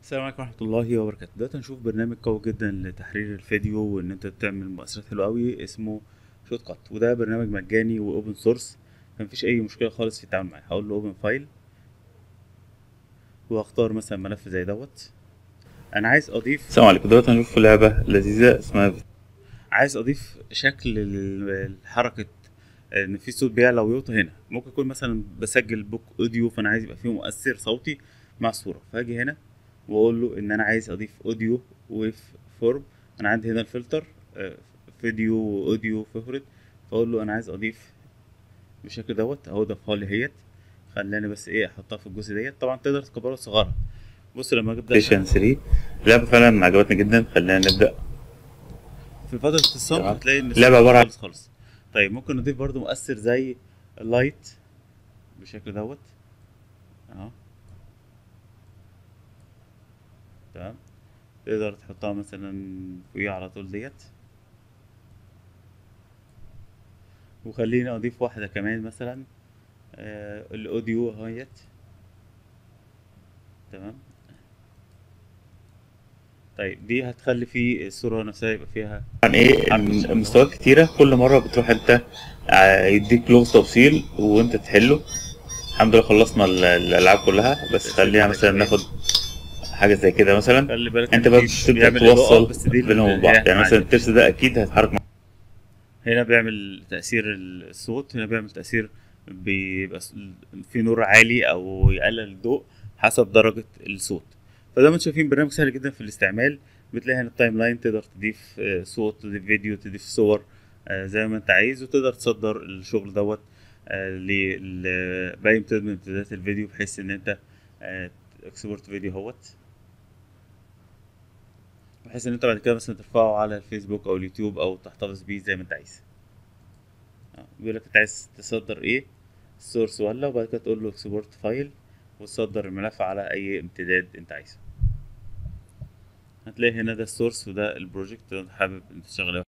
السلام عليكم ورحمة الله وبركاته دلوقتي هنشوف برنامج قوي جدا لتحرير الفيديو وان انت تعمل مؤثرات حلوة قوي اسمه شوت كات وده برنامج مجاني واوبن سورس مفيش اي مشكلة خالص في التعامل معاه هقول له اوبن فايل واختار مثلا ملف زي دوت انا عايز اضيف السلام عليكم دلوقتي هنشوف لعبة لذيذة اسمها عايز اضيف شكل لل- لحركة ان في صوت بيعلى ويوطى هنا ممكن يكون مثلا بسجل بوك اوديو فانا عايز يبقى فيه مؤثر صوتي مع الصورة فاجي هنا واقول له ان انا عايز اضيف اوديو ويف فورم انا عندي هنا الفلتر آه، فيديو واوديو فيفورت فاقول له انا عايز اضيف بالشكل دوت اهو ضافها لي اهيت خلاني بس ايه احطها في الجزء ديت طبعا تقدر تكبرها وتصغرها بص لما ابدا بلايستيشن 3 اللعبة فعلا عجبتني جدا خلينا نبدأ في فترة الصمت تمام. هتلاقي ان اللعبة عبارة عن- خالص خالص طيب ممكن نضيف برضو مؤثر زي اللايت بالشكل دوت اهو تمام تقدر تحطها مثلا فوقيها على طول ديت وخليني اضيف واحدة كمان مثلا آه الاوديو اهيت تمام طيب دي هتخلي في الصورة نفسها يبقى فيها عن ايه عن مستويات كتيرة كل مرة بتروح انت ع- يديك لغز توصيل وانت تحله الحمد لله خلصنا ال- الالعاب كلها بس خلينا مثلا ناخد حاجة زي كده مثلا خلي بالك انت إن بقى في بتبدأ بيعمل إضاءة، توصل بس دي بينهم اللي وبعض هي يعني مثلا عادي. الترس ده اكيد هيتحرك مع- هنا بيعمل تأثير الصوت هنا بيعمل تأثير بيبقى س- في نور عالي أو يقلل الضوء حسب درجة الصوت فزي ما انتم شايفين برنامج سهل جدا في الاستعمال بتلاقي هنا التايم لاين تقدر تضيف آه، صوت تضيف فيديو تضيف صور آه، زي ما انت عايز وتقدر تصدر الشغل دوت آه، ل- ل- بأي امتداد من امتدادات الفيديو بحيث ان انت اكسبورت فيديو اهوت بحيث ان انت بعد كده مثلا ترفعه على الفيسبوك او اليوتيوب او تحتفظ بيه زي ما انت عايز آه، بيقول لك انت عايز تصدر ايه السورس ولا وبعد كده تقول له اكسبورت فايل وتصدر الملف على اي امتداد انت عايزه هتلاقي هنا ده السورس وده البروجكت لو انت حابب انت تشغل